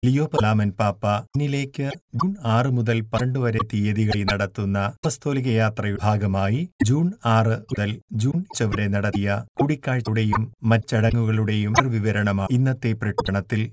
Leo പലാമൻ പാപ്പ ഇന്നിലേക്ക് June ആറ് മുതൽ പന്ത്രണ്ട് വരെ തീയതികളിൽ നടത്തുന്ന അപ്പസ്തോലിക യാത്രയുടെ ഭാഗമായി ജൂൺ ആറ് മുതൽ ജൂൺ ഉച്ച വരെ നടത്തിയ കൂടിക്കാഴ്ചയുടെയും മറ്റടങ്ങുകളുടെയും വിവരണമാണ് ഇന്നത്തെ പ്രകടനത്തിൽ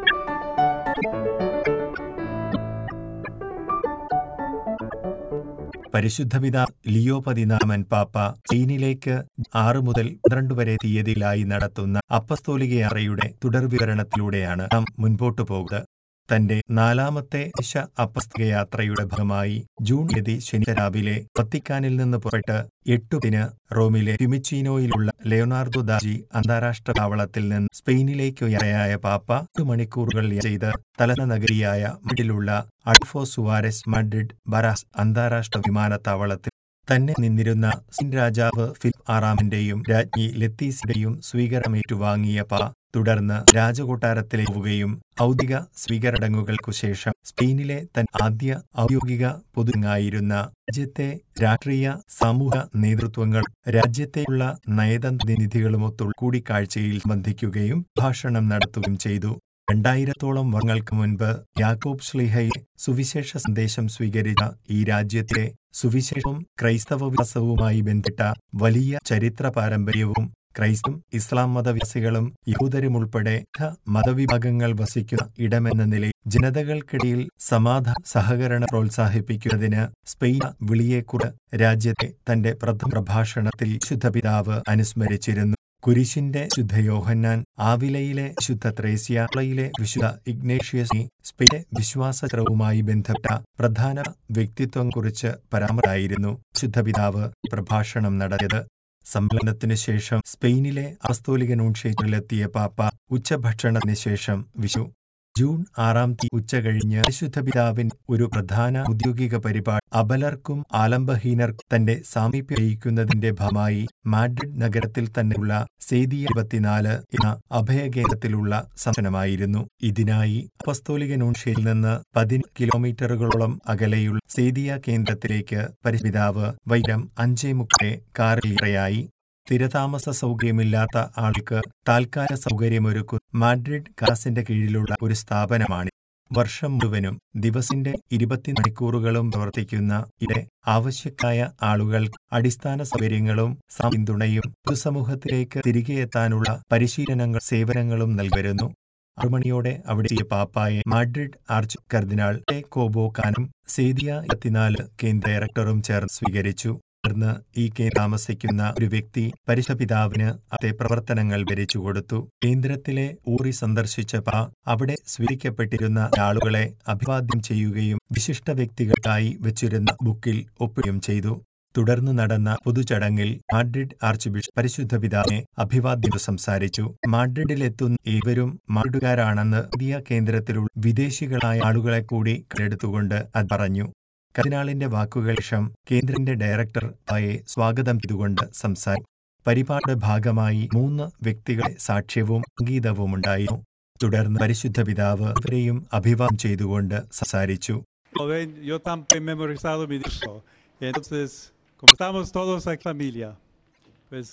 പരിശുദ്ധപിത ലിയോ പതിനാമൻ പാപ്പ ചൈനയിലേക്ക് ആറ് മുതൽ പന്ത്രണ്ട് വരെ തീയതിയിലായി നടത്തുന്ന അപ്പസ്തോലിക യാത്രയുടെ തുടർവിവരണത്തിലൂടെയാണ് നാം മുൻപോട്ടു പോകുന്നത് തന്റെ നാലാമത്തെ ദശ അപ്പസ്തോലിക യാത്രയുടെ ഭാഗമായി ജൂൺ തീയതി ശനി രാവിലെ വത്തിക്കാനിൽ നിന്ന് പുറപ്പെട്ട് എട്ടുദിന് റോമിലെ ഫിമിച്ചീനോയിലുള്ള ലെയോനാർഡോ ദാജി അന്താരാഷ്ട്ര താവളത്തിൽ നിന്ന് സ്പെയിനിലേക്ക് യാത്രയായ പാപ്പ എട്ട് മണിക്കൂറുകൾ ചെയ്ത് തലന നഗരിയായ മഡിലുള്ള അഡ്ഫോ സുവാരസ് മഡ്രിഡ് ബറാസ് അന്താരാഷ്ട്ര വിമാനത്താവളത്തിൽ തന്നെ നിന്നിരുന്ന സിൻ രാജാവ് ഫിലിപ്പ് ആറാമിന്റെയും രാജ്ഞി ലത്തീസിന്റെയും സ്വീകരണമേറ്റുവാങ്ങിയ പ തുടർന്ന് രാജകൊട്ടാരത്തിലേക്ക് പോവുകയും ഔദ്യോഗിക സ്വീകരണങ്ങൾക്കു ശേഷം സ്പെയിനിലെ തൻ ആദ്യ ഔദ്യോഗിക പൊതുങ്ങായിരുന്ന രാജ്യത്തെ രാഷ്ട്രീയ സാമൂഹ നേതൃത്വങ്ങൾ രാജ്യത്തെയുള്ള നയതന്ത്രനിധികളുമൊത്തുള്ള കൂടിക്കാഴ്ചയിൽ സംബന്ധിക്കുകയും ഭാഷണം നടത്തുകയും ചെയ്തു രണ്ടായിരത്തോളം വർഷങ്ങൾക്ക് മുൻപ് യാക്കോബ് ശ്ലീഹയെ സുവിശേഷ സന്ദേശം സ്വീകരിച്ച ഈ രാജ്യത്തെ സുവിശേഷവും ക്രൈസ്തവ വിശ്വാസവുമായി ബന്ധപ്പെട്ട വലിയ ചരിത്ര പാരമ്പര്യവും ക്രൈസ്തവും ഇസ്ലാം മതവിശ്വാസികളും യഹൂദരും ഉൾപ്പെടെ മതവിഭാഗങ്ങൾ വസിക്കുന്ന ഇടമെന്ന നിലയിൽ ജനതകൾക്കിടയിൽ സമാധാന സഹകരണം പ്രോത്സാഹിപ്പിക്കുന്നതിന് സ്പെയിൻ വിളിയെക്കുറിച്ച് രാജ്യത്തെ തന്റെ പ്രഥമ പ്രഭാഷണത്തിൽ ശുദ്ധപിതാവ് അനുസ്മരിച്ചിരുന്നു കുരിശിന്റെ ശുദ്ധ യോഹന്നാൻ ആവിലയിലെ ശുദ്ധ ത്രേസ്യാളയിലെ വിശുദ്ധ ഇഗ്നേഷ്യസ് സ്പെയിനെ വിശ്വാസചരവുമായി ബന്ധപ്പെട്ട പ്രധാന വ്യക്തിത്വം കുറിച്ച് പരാമർശായിരുന്നു ശുദ്ധപിതാവ് പ്രഭാഷണം നടത്തിയത് സമ്മേളനത്തിന് ശേഷം സ്പെയിനിലെ അസ്തോലിക നൂൺഷേറ്റിലെത്തിയ പാപ്പ ഉച്ചഭക്ഷണത്തിന് ശേഷം വിഷു ജൂൺ ആറാം തീയതി ഉച്ച കഴിഞ്ഞ് പരിശുദ്ധ പിതാവിൻ ഒരു പ്രധാന ഔദ്യോഗിക പരിപാടി അബലർക്കും ആലംബഹീനർക്കും തന്റെ സാമീപ്യം അറിയിക്കുന്നതിന്റെ ഭാഗമായി മാഡ്രിഡ് നഗരത്തിൽ തന്നെയുള്ള സേദിയ ഇരുപത്തിനാല് എന്ന അഭയകേന്ദ്രത്തിലുള്ള സന്ദർശനമായിരുന്നു ഇതിനായി അപസ്തോലിക നൂൺഷയിൽ നിന്ന് പതിന് കിലോമീറ്ററുകളോളം അകലെയുള്ള സേദിയ കേന്ദ്രത്തിലേക്ക് പരിശുദ്ധാവ് വൈരം അഞ്ചേ മുക്കേ കാറിൽ ഇറയായി സ്ഥിരതാമസ സൗകര്യമില്ലാത്ത ആൾക്ക് താൽക്കാല സൗകര്യമൊരുക്കുന്ന മാഡ്രിഡ് കാസിന്റെ കീഴിലുള്ള ഒരു സ്ഥാപനമാണ് വർഷം മുഴുവനും ദിവസിന്റെ ഇരുപത്തി മണിക്കൂറുകളും പ്രവർത്തിക്കുന്ന ഇത് ആവശ്യക്കായ ആളുകൾ അടിസ്ഥാന സൗകര്യങ്ങളും പിന്തുണയും പൊതുസമൂഹത്തിലേക്ക് തിരികെ എത്താനുള്ള പരിശീലനങ്ങൾ സേവനങ്ങളും നൽകുന്നു ആറുമണിയോടെ അവിടെ എത്തിയ പാപ്പായെ മാഡ്രിഡ് ആർച്ച് കർദിനാൾ എ കോബോക്കാനും സേദിയ എത്തിനാല് കേന്ദ്ര ഡയറക്ടറും ചേർന്ന് സ്വീകരിച്ചു തുടർന്ന് ഈ കേന്ദ്ര താമസിക്കുന്ന ഒരു വ്യക്തി പരിശുപിതാവിന് അതേ പ്രവർത്തനങ്ങൾ വിവരിച്ചു കൊടുത്തു കേന്ദ്രത്തിലെ ഊറി സന്ദർശിച്ച പ അവിടെ സ്വീകരിക്കപ്പെട്ടിരുന്ന ആളുകളെ അഭിവാദ്യം ചെയ്യുകയും വിശിഷ്ട വ്യക്തികൾക്കായി വെച്ചിരുന്ന ബുക്കിൽ ഒപ്പിടുകയും ചെയ്തു തുടർന്ന് നടന്ന പൊതുചടങ്ങിൽ മാഡ്രിഡ് ആർച്ച് ബിഷപ്പ് പരിശുദ്ധ പിതാവിനെ അഭിവാദ്യം സംസാരിച്ചു മാഡ്രിഡിലെത്തുന്ന ഏവരും മാഡ്രിഡുകാരാണെന്ന് പുതിയ കേന്ദ്രത്തിലുള്ള വിദേശികളായ ആളുകളെ കൂടി കണ്ടെടുത്തുകൊണ്ട് അത് പറഞ്ഞു കർദിനാളിന്റെ വാക്കുകൾ ശേഷം കേന്ദ്രത്തിന്റെ ഡയറക്ടർ ആയെ സ്വാഗതം ചെയ്തുകൊണ്ട് സംസാരിച്ചു പരിപാടിയുടെ ഭാഗമായി മൂന്ന് വ്യക്തികളെ സാക്ഷ്യവും സംഗീതവും ഉണ്ടായിരുന്നു തുടർന്ന് പരിശുദ്ധ പിതാവ് ഇവരെയും അഭിവാദം ചെയ്തുകൊണ്ട് സംസാരിച്ചു Ven, yo tampoco he memorizado mi disco. Entonces, como estamos todos aquí familia, pues,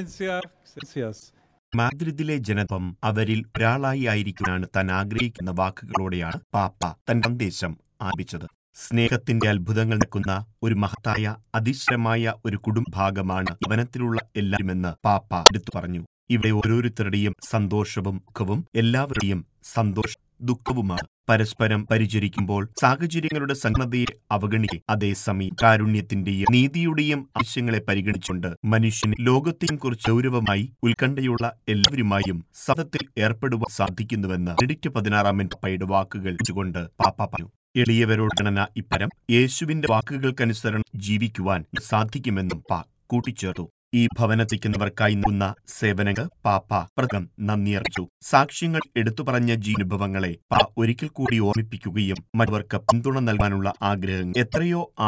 gracias. മാദ്രിദിലെ ജനത്വം അവരിൽ ഒരാളായി ആയിരിക്കാനാണ് താൻ ആഗ്രഹിക്കുന്ന വാക്കുകളോടെയാണ് പാപ്പ തന്റെ സന്ദേശം ആരംഭിച്ചത് സ്നേഹത്തിന്റെ അത്ഭുതങ്ങൾ നിൽക്കുന്ന ഒരു മഹത്തായ അതിശയമായ ഒരു കുടുംബഭാഗമാണ് വനത്തിലുള്ള എല്ലാവരുമെന്ന് പാപ്പ എടുത്തു പറഞ്ഞു ഇവിടെ ഓരോരുത്തരുടെയും സന്തോഷവും ദുഃഖവും എല്ലാവരുടെയും സന്തോഷ ദുഃഖവുമാണ് പരസ്പരം പരിചരിക്കുമ്പോൾ സാഹചര്യങ്ങളുടെ സന്നദ്ധയെ അവഗണിക്കെ അതേസമയം കാരുണ്യത്തിന്റെയും നീതിയുടെയും ആവശ്യങ്ങളെ പരിഗണിച്ചുകൊണ്ട് മനുഷ്യന് ലോകത്തെയും കുറിച്ച് ഗൗരവമായി ഉത്കണ്ഠയുള്ള എല്ലാവരുമായും സതത്തിൽ ഏർപ്പെടുവാൻ സാധിക്കുന്നുവെന്ന് ബെനഡിക്ട് പതിനാറാമൻ പപ്പയുടെ വാക്കുകൾ വെച്ചുകൊണ്ട് പാപ്പ പറഞ്ഞു എളിയവരോട് ഗണന ഇപ്പരം യേശുവിന്റെ വാക്കുകൾക്കനുസരണം ജീവിക്കുവാൻ സാധിക്കുമെന്നും പാ കൂട്ടിച്ചേർത്തു ഈ ഭവനത്തിക്കുന്നവർക്കായി നൽകുന്ന സേവനങ്ങൾ പാപ്പ പ്രകം നന്ദി അറിയിച്ചു സാക്ഷ്യങ്ങൾ എടുത്തു പറഞ്ഞ ജീനുഭവങ്ങളെ പാ ഒരിക്കൽ കൂടി ഓർമ്മിപ്പിക്കുകയും മറ്റവർക്ക് പിന്തുണ നൽകാനുള്ള ആഗ്രഹങ്ങൾ എത്രയോ